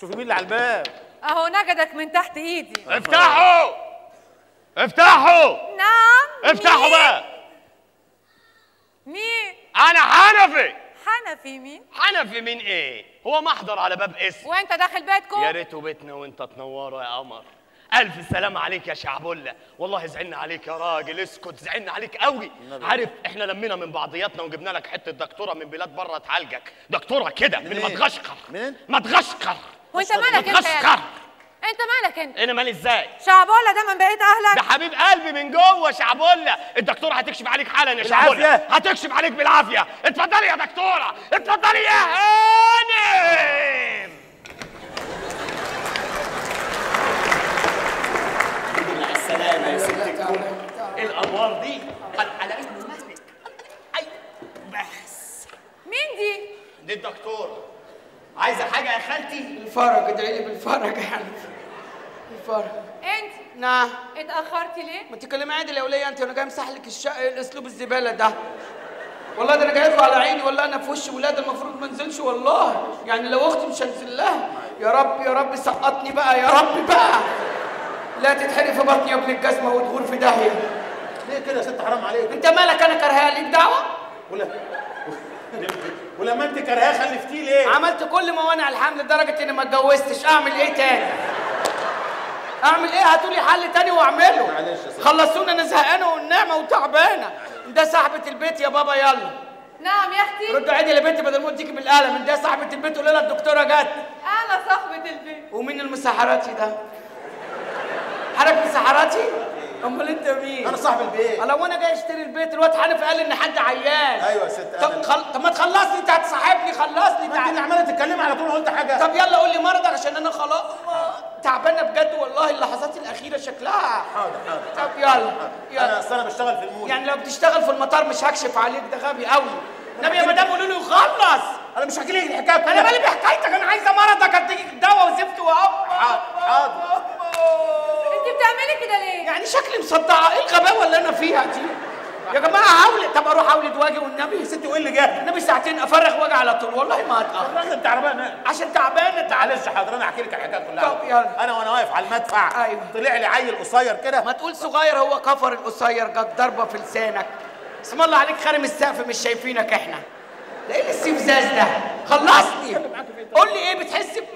شوفي مين اللي على الباب اهو نجدك من تحت ايدي افتحوا افتحوا نعم افتحوا مين؟ بقى مين انا حنفي حنفي مين حنفي مين ايه هو محضر على باب اسم وانت داخل بيتكم يا ريته بيتنا وانت تنوره يا قمر الف سلام عليك يا شعبولة والله زعلنا عليك يا راجل اسكت زعلنا عليك قوي عارف احنا لمينا من بعضياتنا وجبنا لك حته دكتوره من بلاد بره تعالجك دكتوره كده من منين؟ مدغشقر منين؟ مدغشقر وانت مالك انت مدغشقر يا انت مالك انت انا مالي ازاي شعبولة ده من بقية ده اهلك حبيب قلبي من جوه شعبولة الدكتوره هتكشف عليك حالا يا شعبولة بالعافية. هتكشف عليك بالعافيه اتفضلي يا دكتوره اتفضلي يا هانم مع السلامه يا ست الكل الانوار دي قال على انه مهلك اي بس مين دي دي الدكتوره عايزه حاجه يا خالتي الفرج ادعي لي بالفرج يا حنفي الفرج انت نعم اتاخرتي ليه ما تكلمي عادل يا وليه انت وانا جاي امسح لك الشقه ايه الاسلوب الزباله ده والله ده انا جاي لكم على عيني والله انا في وش ولاد المفروض ما انزلش والله يعني لو اختي مش هنزل لها يا رب يا رب سقطني بقى يا رب بقى لا تتحرق في بطني يا ابن الجزمه وتغور في داهيه ليه كده يا ست حرام عليك انت مالك انا كرهها ليك دعوه ولا ولما انت كرهاه خلفتيه ليه؟ عملت كل موانع الحمل لدرجه اني ما اتجوزتش اعمل ايه تاني اعمل ايه هاتولي حل تاني واعمله معلش يا ست. خلصونا انا زهقانه والنعمه وتعبانه ده صاحبه البيت يا بابا يلا نعم يا اختي ردوا عيدي لبنتي بدل ما اديكي بالقلم ده صاحبه البيت قولي لها الدكتوره جت انا صاحبة البيت ومين المسحراتي ده حضرتك مسحراتي امال انت مين انا صاحب البيت لو انا جاي اشتري البيت الواد حنفي قال ان حد عيان ايوه يا ست طب انا خل... طب ما تخلصني انت هتصاحبني خلصني ما انت تعال اللي عماله تتكلمي على طول ما قلت حاجه طب يلا قول لي مرضك عشان انا خلاص تعبانه بجد والله اللحظات الاخيره شكلها حاضر حاضر طب يلا انا يلا اصل انا بشتغل في المول يعني لو بتشتغل في المطار مش هكشف عليك ده غبي قوي النبي يا مدام قولوا له يخلص انا مش هحكي لك الحكايه انا كلها. مالي بحكايتك انا عايزه مرضك اديك دواء وزفت واب حاضر. انت بتعملي كده ليه يعني شكلي مصدعه ايه الغباوه اللي انا فيها دي يا جماعه حاول طب اروح اولد واجي والنبي يا ستي وايه اللي جه؟ النبي ساعتين افرغ واجي على طول والله ما هتاخر الراجل تعبان عشان تعبانه تعال معلش حاضر انا احكي لك الحكايه كلها طب يلا. انا وانا واقف على المدفع أيوة. طلع لي عيل قصير كده ما تقول صغير هو كفر القصير جت ضربه في لسانك اسم الله عليك خارم السقف مش شايفينك احنا ده ايه الاستفزاز ده خلصني قول لي ايه بتحس ب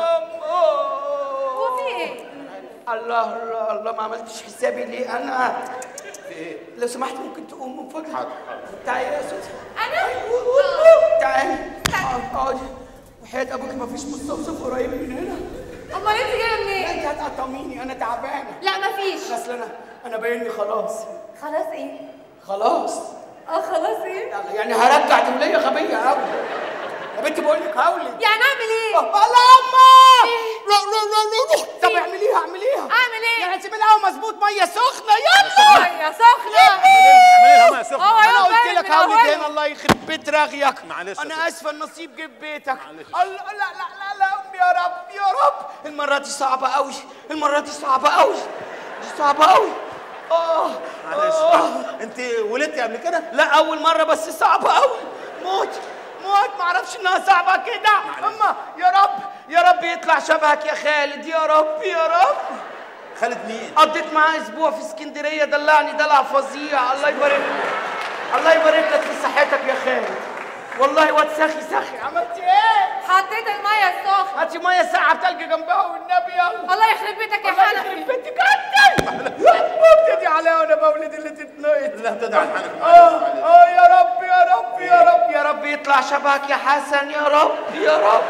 هو في ايه الله الله الله ما عملتش حسابي ليه انا لو سمحت ممكن تقوم من فضلك حاضر حاضر تعالي يا سوسن انا تعالي اقعدي وحياة ابوك ما فيش مستوصف قريب من هنا امال انت جايه منين انت هتقطميني انا تعبانه لا مفيش اصل انا انا باين لي خلاص خلاص ايه خلاص اه خلاص ايه يعني هرجع دوليه غبيه قوي يا بنتي بقول لك هولد يعني اعمل ايه اللهم لا لا لا لا طب اعمليها اعمليها اعمل ايه يعني سيب القهوه مظبوط ميه سخنه يلا يا سخنه اعملي لها ميه سخنه هو انا يوم قلت باين لك من هولد أوله. هنا الله يخرب بيت رغيك معلش يا انا ستي. اسفه النصيب جه في بيتك معلش. الله لا لا لا لا يا رب يا رب المره دي صعبه قوي المره دي صعبه قوي دي صعبه قوي اه معلش آه. انت ولدتي قبل كده؟ لا اول مره بس صعبه قوي موت موت ما اعرفش انها صعبه كده اما يا رب يا رب يطلع شبهك يا خالد يا رب يا رب خالد مين؟ قضيت معاه اسبوع في اسكندريه دلعني دلع فظيع الله يبارك لك الله يبارك لك في صحتك يا خالد والله واد سخي سخي عملت ايه حطيت الميه السخنه هاتي ميه ساقعه بتلج جنبها والنبي يلا الله يخرب بيتك يا الله يخرب حنفي بيتك انت وابتدي عليا وانا بولد اللي تتنقط لا تدعي الحنك اه اه يا رب يا رب يا رب يا رب يطلع شبهك يا حسن يا رب يا رب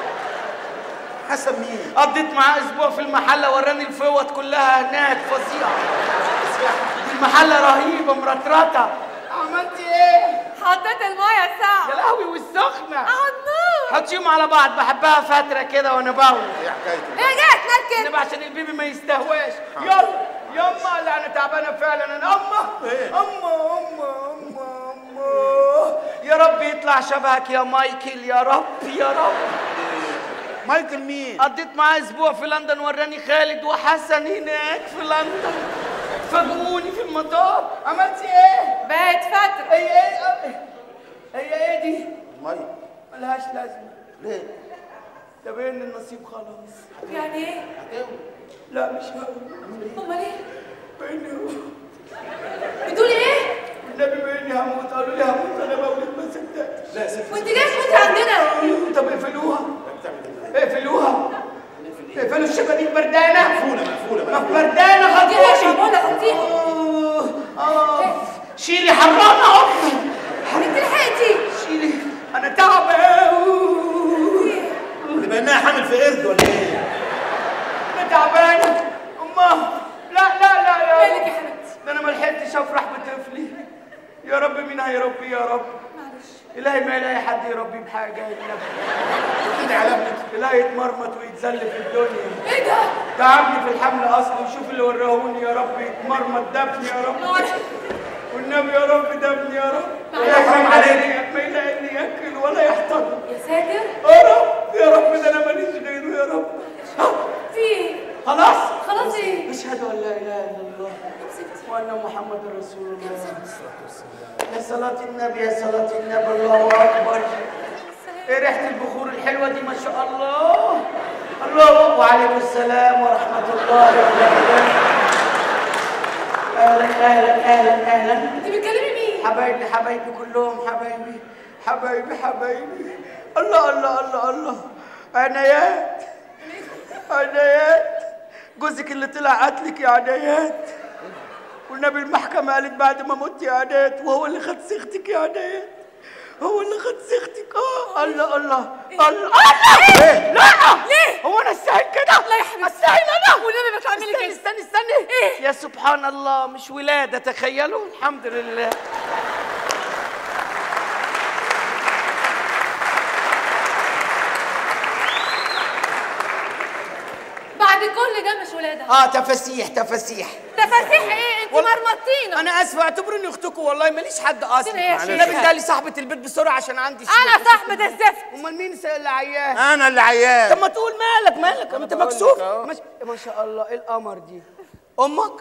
حسن مين؟ قضيت معاه اسبوع في المحله وراني الفوط كلها هناك فظيعه دي المحله رهيبه مرطرطه عملت ايه حطيت الميه يا الساقعه لهوي والسخنه على النار حطيهم على بعض بحبها فتره كده وانا بول ايه حكايتك؟ ايه جاي تنكد انما عشان البيبي ما يستهواش يلا يما لا انا تعبانه فعلا انا اما إيه؟ اما اما اما اما يا رب يطلع شبهك يا مايكل يا رب يا رب مايكل مين؟ قضيت معاه اسبوع في لندن وراني خالد وحسن هناك في لندن فاجئوني في المطار عملتي ايه؟ بقت فتره هي ايه هي ايه دي؟ مايكل ملهاش لازمه ليه؟ ده بين النصيب خلاص يعني ايه؟ لا مش هقول امال ايه؟ بيني و- بتقولي ايه؟ النبي بيني هموت قالوا لي هموت انا بولد ما صدقتش لا يا ست وانت جاي تموتي عندنا طب اقفلوها اقفلوها اقفلوا الشبابيك بردانه مقفوله مقفوله طب مقفوله بردانه خديها يا خدوني شعبولة خديها آه، آه. شيلي حرانه امي انت لحقتي شيلي انا تعبان تبقى انها حامل في قرد ولا ايه؟ انا تعبانه امه لا لا لا يا مالك رب يا حبيبتي؟ ده انا ما لحقتش افرح بطفلي يا رب مين هيربي يا رب معلش الهي ما يلاقي حد يربيه بحاجه الا ادي على ابنك الهي يتمرمط ويتذل في الدنيا ايه ده؟ تعبني في الحمل اصلا وشوف اللي وراهوني يا رب يتمرمط دفني يا رب معلش والنبي يا رب دفني يا رب معلش. يا حرام عليك ما يلاقي اللي ياكل ولا يحتضن يا ساتر يا رب يا رب ده انا ماليش غيره يا رب ها، في ايه؟ خلاص خلاص ايه؟ اشهد ان لا اله الا الله امسكتي وان محمد رسول الله يا صلاة النبي يا صلاة النبي الله اكبر ايه ريحة البخور الحلوة دي ما شاء الله الله وعليكم السلام ورحمة الله وبركاته اهلا اهلا اهلا اهلا انت بتكلمي مين؟ حبايبي حبايبي كلهم حبايبي حبايبي حبايبي الله الله الله الله عنايات عنايات جوزك اللي طلع قتلك يا عنايات والنبي المحكمة قالت بعد ما مت يا عنايات وهو اللي خد صيغتك يا عنايات هو اللي خد صيغتك اه الله الله الله الله لا ليه؟ هو انا استاهل كده لا يا حبيبتي استاهل انا والنبي ما تعملي استني كده استني استني إيه؟ يا سبحان الله مش ولادة تخيلوا الحمد لله بعد كل ده مش ولادة اه تفاسيح تفاسيح تفاسيح ايه؟ انت والله- مرمطينا انا اسفه اعتبروني اختكم والله ماليش حد اصلا كده يا النبي شيخة. ادالي صاحبة البيت بسرعة عشان عندي انا شغل. صاحبة الزفت امال مين اللي عيان انا اللي عيان طب ما تقول مالك مالك انت بقول مكسوف لك أهو. ما ش- ما شاء الله ايه القمر دي امك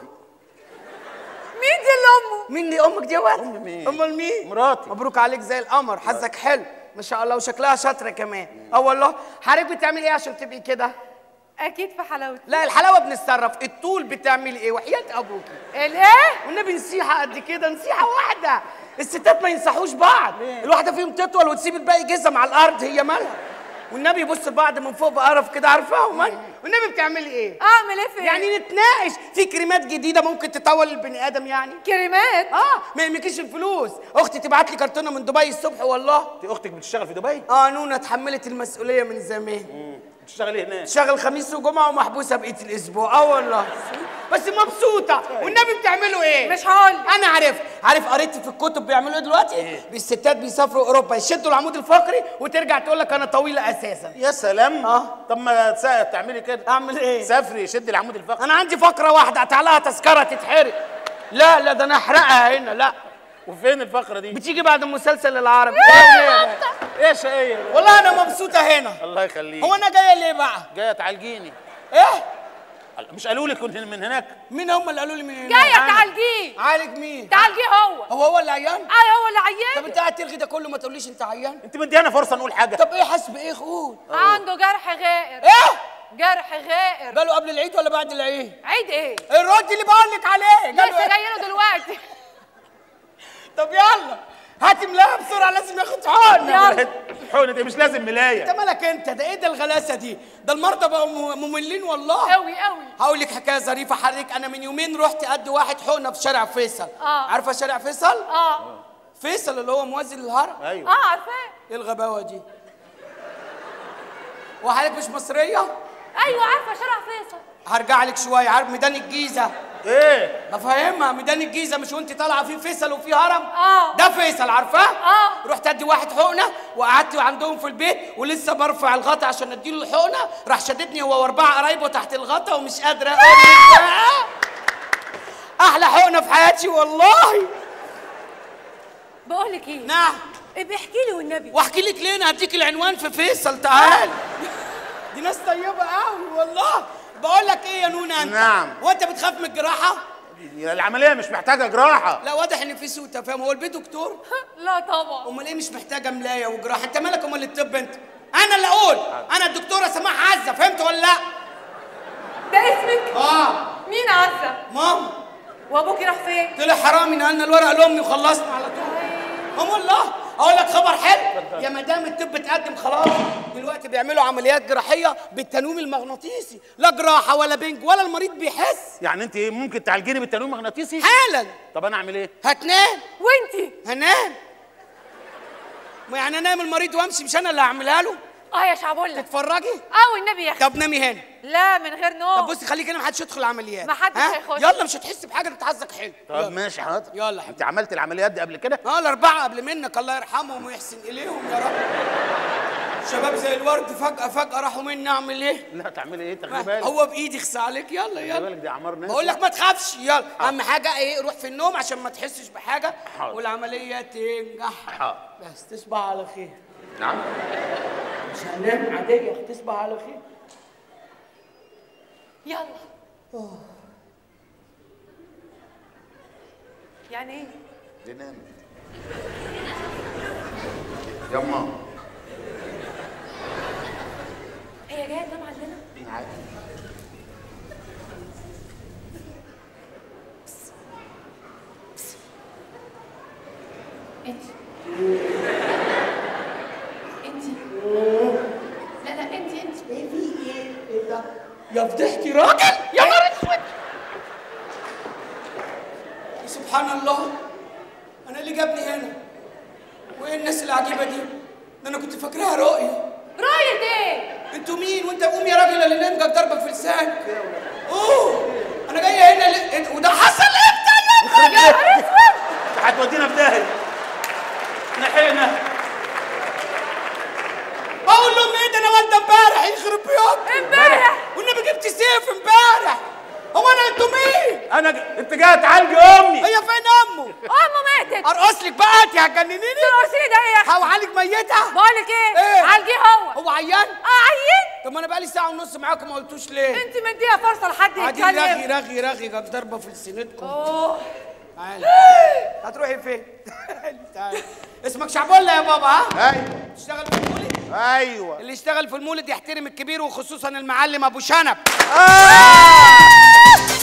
مين دي اللي امه؟ مين دي امك دي وقت أمي مين؟ امال مين مراتي. مبروك عليك زي القمر حظك حلو ما شاء الله وشكلها شاطره كمان اه والله حضرتك بتعملي ايه عشان تبقي كده اكيد في حلاوتي لا الحلاوه بنتصرف الطول بتعملي ايه وحياه ابوكي الايه؟ والنبي نصيحه قد كده نصيحه واحده الستات ما ينصحوش بعض الواحده فيهم تطول وتسيب الباقي جزم على الارض هي مالها والنبي يبص لبعض من فوق بقرف كده عارفاه ومال والنبي بتعملي ايه اعمل ايه في يعني نتناقش في كريمات جديده ممكن تطول البني ادم يعني كريمات اه ما يهمكيش الفلوس اختي تبعت لي كرتونه من دبي الصبح والله انت اختك بتشتغل في دبي؟ اه نونا اتحملت المسؤوليه من زمان بتشتغلي هناك شغل خميس وجمعه ومحبوسه بقيه الاسبوع اه والله بس مبسوطه والنبي بتعملوا ايه مش هقول انا عارف عارف قريت في الكتب بيعملوا ايه دلوقتي الستات بيسافروا اوروبا يشدوا العمود الفقري وترجع تقول لك انا طويله اساسا يا سلام آه. طب ما تسا- تعملي كده اعمل ايه سافري شدي العمود الفقري انا عندي فقره واحده هتعلقها تذكره تتحرق لا لا ده انا احرقها هنا لا وفين الفقره دي؟ بتيجي بعد المسلسل العربي ايه شقيه ده؟ والله انا مبسوطه هنا الله يخليك هو انا جايه ليه بقى جايه تعالجيني ايه مش قالوا لك كنت من هناك مين هم اللي قالوا لي من هنا جايه تعالجيه عالج مين تعالجيه هو هو هو اللي عيان اه هو اللي طب عيان انت قاعد ترغي ده كله ما تقوليش انت عيان انت مديانا فرصه نقول حاجه طب ايه حاسس بايه قول عنده جرح غائر ايه جرح غائر جاله قبل العيد ولا بعد العيد عيد ايه؟ الرد اللي بقول لك عليه جاله لسه إيه؟ جاي له دلوقتي طب يلا هات ملايه بسرعه لازم ياخد حقن يلا. حقنه دي مش لازم ملايه انت مالك انت ده ايه ده الغلاسه دي ده المرضى بقوا م- مملين والله قوي قوي هقول لك حكايه ظريفه حضرتك انا من يومين رحت ادي واحد حقنه في شارع فيصل آه. عارفه شارع فيصل اه فيصل اللي هو موازي للهرم ايوه اه عارفاه ايه الغباوه دي وحضرتك مش مصريه ايوه عارفه شارع فيصل هرجع لك شويه عارف ميدان الجيزه ايه بفهمها ميدان الجيزه مش وانت طالعه في فيصل وفي هرم آه. ده فيصل عارفاه آه. رحت ادي واحد حقنه وقعدت عندهم في البيت ولسه برفع الغطا عشان اديله الحقنه راح شددني هو واربعه قرايبه تحت الغطا ومش قادره اقول لك بقى. احلى حقنه في حياتي والله بقول لك ايه؟ نعم ابقى احكي لي والنبي واحكي لك ليه انا هديك العنوان في فيصل تعال دي ناس طيبه قوي والله بقول لك ايه يا نونا انت نعم. وانت بتخاف من الجراحه العمليه مش محتاجه جراحه لا واضح ان في سوء تفاهم هو البيت دكتور لا طبعا امال ايه مش محتاجه ملايه وجراحه انت مالك امال الطب انت انا اللي اقول انا الدكتوره سماح عزه فهمت ولا لا ده اسمك اه مين عزه ماما وابوكي راح فين طلع حرامي نقلنا الورقه لامي وخلصنا على طول ماما والله اقول لك خبر حلو يا مدام الطب اتقدم خلاص دلوقتي بيعملوا عمليات جراحيه بالتنويم المغناطيسي لا جراحه ولا بنج ولا المريض بيحس يعني انت ايه ممكن تعالجيني بالتنويم المغناطيسي حالا طب انا اعمل ايه هتنام وانتي هنام ما يعني انام المريض وامشي مش انا اللي هعملها له اه يا شعبولة تتفرجي اه والنبي يا اخي طب نامي هنا لا من غير نوم طب بصي خليك هنا محدش يدخل العمليات ما حدش ها؟ هيخش. يلا مش هتحس بحاجه انت حظك حلو طب يلا. ماشي حاضر يلا حبيبي. انت عملت العمليات دي قبل كده اه الاربعه قبل منك الله يرحمهم ويحسن اليهم يا رب شباب زي الورد فجاه فجاه راحوا مني اعمل ايه لا تعملي ايه تاخدي بالك هو بايدي اخسى عليك يلا خلي يلا بالك دي اعمار ناس بقول لك ما تخافش يلا اهم حاجه ايه روح في النوم عشان ما تحسش بحاجه حاضر. والعمليه تنجح حاضر. بس تصبح على خير نعم مش هننام عاديه تصبح على خير يلا يعني ايه دي نامت يما هي جايه تنام عندنا عادي انت انت لا لا انت انت يا فضحتي راجل يا نهار اسود سبحان الله انا اللي جابني هنا وايه الناس العجيبه دي ده انا كنت فاكراها رؤيه راية ايه انتوا مين وانت قوم يا راجل اللي نمجك ضربك في لسانك اوه انا جايه هنا ل... وده حصل امتى يا ابني؟ يا نهار اسود هتودينا في داهيه لحقنا اقول لهم ايه ده انا والده امبارح يخرب بيوتكم امبارح والنبي جبت سيف امبارح هو انا انتوا مين؟ انا ج... انت جايه تعالجي امي هي فين امه؟ امه ماتت ارقص لك بقى انت هتجننيني؟ ترقصي ده ايه يا اخي هو عالج ميتها؟ بقولك ايه إيه؟ عالجيه هو هو عيان؟ اه عيان طب ما انا بقالي ساعة ونص معاكم ما قلتوش ليه؟ انت مديها فرصه لحد قاعدين رغي يتكلم رغي رغي جت ضربة في لسانتكم اوه تعالي هتروحي فين؟ تعالي اسمك شعبولة يا بابا ها؟ ايوه تشتغل في المولد؟ ايوه اللي يشتغل في المولد يحترم الكبير وخصوصا المعلم ابو شنب آه!